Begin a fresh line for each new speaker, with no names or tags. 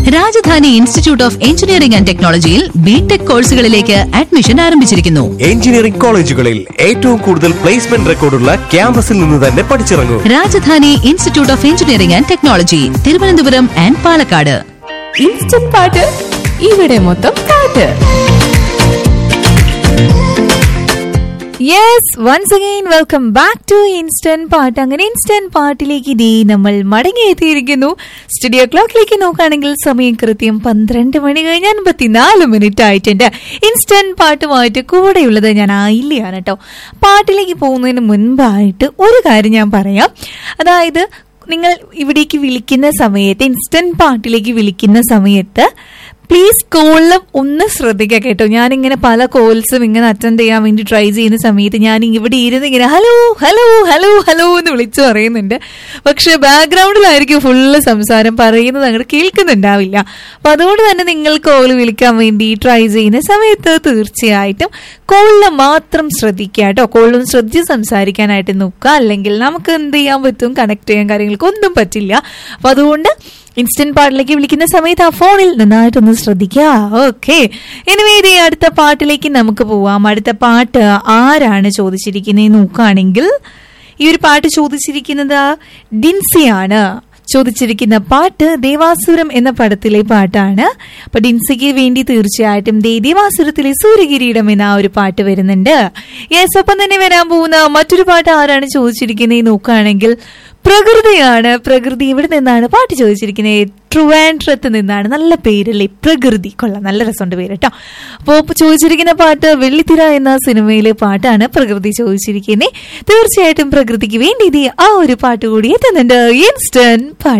Rajdhani Institute of Engineering and ടെക്നോളജിയിൽ BTech കോഴ്സുകളിലേക്ക് admission ആരംഭിച്ചിരിക്കുന്നു
എഞ്ചിനീയറിംഗ് കോളേജുകളിൽ ഏറ്റവും കൂടുതൽ പ്ലേസ്മെന്റ് റെക്കോർഡുള്ള ക്യാമ്പസിൽ നിന്ന് തന്നെ പഠിച്ചിറങ്ങൂ
Rajadhani Institute of Engineering and Technology Thiruvananthapuram and Palakkad
instant പാട്ട് ഇവിടെ മൊത്തം പാട്ട് yes once again welcome back to instant പാട്ട് അങ്ങനെ ഇൻസ്റ്റന്റ് പാട്ടിലേക്ക് ഇതേ നമ്മൾ മടങ്ങി എത്തിയിരിക്കുന്നു സ്റ്റുഡിയോ ക്ലോക്കിലേക്ക് നോക്കുകയാണെങ്കിൽ സമയം കൃത്യം പന്ത്രണ്ട് മണി കഴിഞ്ഞ് അൻപത്തിനാല് മിനിറ്റ് ആയിട്ടുണ്ട് ഇൻസ്റ്റന്റ് പാട്ടുമായിട്ട് കൂടെയുള്ളത് ഞാൻ ആയില്ലയാണ് കേട്ടോ പാട്ടിലേക്ക് പോകുന്നതിന് മുൻപായിട്ട് ഒരു കാര്യം ഞാൻ പറയാം അതായത് നിങ്ങൾ ഇവിടേക്ക് വിളിക്കുന്ന സമയത്ത് ഇൻസ്റ്റന്റ് പാട്ടിലേക്ക് വിളിക്കുന്ന സമയത്ത് പ്ലീസ് കോളിലും ഒന്ന് ശ്രദ്ധിക്കുക കേട്ടോ ഞാനിങ്ങനെ പല കോൾസും ഇങ്ങനെ അറ്റൻഡ് ചെയ്യാൻ വേണ്ടി ട്രൈ ചെയ്യുന്ന സമയത്ത് ഞാൻ ഇവിടെ ഇരുന്ന് ഇങ്ങനെ ഹലോ ഹലോ ഹലോ ഹലോ എന്ന് വിളിച്ചു പറയുന്നുണ്ട് പക്ഷെ ബാക്ക്ഗ്രൗണ്ടിലായിരിക്കും ഫുള്ള് സംസാരം പറയുന്നത് അങ്ങോട്ട് കേൾക്കുന്നുണ്ടാവില്ല അപ്പൊ അതുകൊണ്ട് തന്നെ നിങ്ങൾ കോൾ വിളിക്കാൻ വേണ്ടി ട്രൈ ചെയ്യുന്ന സമയത്ത് തീർച്ചയായിട്ടും കോളിൽ മാത്രം ശ്രദ്ധിക്കുക കേട്ടോ കോളിലും ശ്രദ്ധിച്ച് സംസാരിക്കാനായിട്ട് നോക്കുക അല്ലെങ്കിൽ നമുക്ക് എന്ത് ചെയ്യാൻ പറ്റും കണക്ട് ചെയ്യാൻ കാര്യങ്ങൾക്ക് ഒന്നും പറ്റില്ല അപ്പൊ അതുകൊണ്ട് ഇൻസ്റ്റന്റ് പാട്ടിലേക്ക് വിളിക്കുന്ന സമയത്ത് ആ ഫോണിൽ നന്നായിട്ടൊന്ന് ശ്രദ്ധിക്കുക ഓക്കെ ഇനി ഇതേ അടുത്ത പാട്ടിലേക്ക് നമുക്ക് പോവാം അടുത്ത പാട്ട് ആരാണ് ചോദിച്ചിരിക്കുന്നത് നോക്കുകയാണെങ്കിൽ ഈ ഒരു പാട്ട് ചോദിച്ചിരിക്കുന്നത് ഡിൻസിയാണ് ചോദിച്ചിരിക്കുന്ന പാട്ട് ദേവാസുരം എന്ന പടത്തിലെ പാട്ടാണ് അപ്പൊ ഡിൻസിക്ക് വേണ്ടി തീർച്ചയായിട്ടും ദേ ദേവാസുരത്തിലെ സൂര്യകിരീടം എന്ന ആ ഒരു പാട്ട് വരുന്നുണ്ട് യെസ് ഒപ്പം തന്നെ വരാൻ പോകുന്ന മറ്റൊരു പാട്ട് ആരാണ് ചോദിച്ചിരിക്കുന്നത് നോക്കുകയാണെങ്കിൽ പ്രകൃതിയാണ് പ്രകൃതി ഇവിടെ നിന്നാണ് പാട്ട് ചോദിച്ചിരിക്കുന്നത് ട്രുവാൻഡ്രത്ത് നിന്നാണ് നല്ല പേരല്ലേ പ്രകൃതി കൊള്ളാം നല്ല രസമുണ്ട് പേര് കേട്ടോ അപ്പോൾ ചോദിച്ചിരിക്കുന്ന പാട്ട് വെള്ളിത്തിര എന്ന സിനിമയിലെ പാട്ടാണ് പ്രകൃതി ചോദിച്ചിരിക്കുന്നത് തീർച്ചയായിട്ടും പ്രകൃതിക്ക് വേണ്ടി ഇത് ആ ഒരു പാട്ട് കൂടി എത്തുന്നുണ്ട് ഇൻസ്റ്റന്റ് പാട്ട്